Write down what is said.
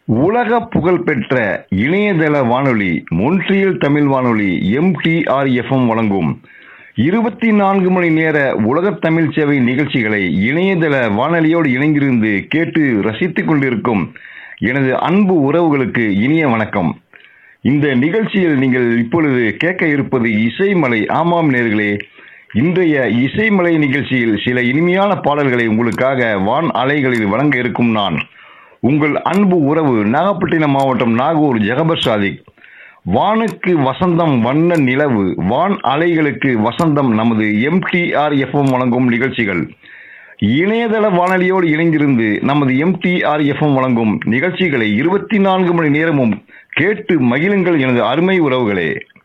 உலக புகழ்பெற்ற இணையதள வானொலி மொன்றியல் தமிழ் வானொலி எம்டிஆர்எஃப்எம் வழங்கும் இருபத்தி நான்கு மணி நேர உலகத் தமிழ் சேவை நிகழ்ச்சிகளை இணையதள வானொலியோடு இணைந்திருந்து கேட்டு ரசித்துக் கொண்டிருக்கும் எனது அன்பு உறவுகளுக்கு இனிய வணக்கம் இந்த நிகழ்ச்சியில் நீங்கள் இப்பொழுது கேட்க இருப்பது இசைமலை ஆமாம் நேர்களே இன்றைய இசைமலை நிகழ்ச்சியில் சில இனிமையான பாடல்களை உங்களுக்காக வான் அலைகளில் வழங்க இருக்கும் நான் உங்கள் அன்பு உறவு நாகப்பட்டினம் மாவட்டம் நாகூர் ஜெகபர் சாதிக் வானுக்கு வசந்தம் வண்ண நிலவு வான் அலைகளுக்கு வசந்தம் நமது எம்டிஆர் எஃப்எம் வழங்கும் நிகழ்ச்சிகள் இணையதள வானொலியோடு இணைந்திருந்து நமது எம்டிஆர் எஃப்எம் வழங்கும் நிகழ்ச்சிகளை இருபத்தி நான்கு மணி நேரமும் கேட்டு மகிழுங்கள் எனது அருமை உறவுகளே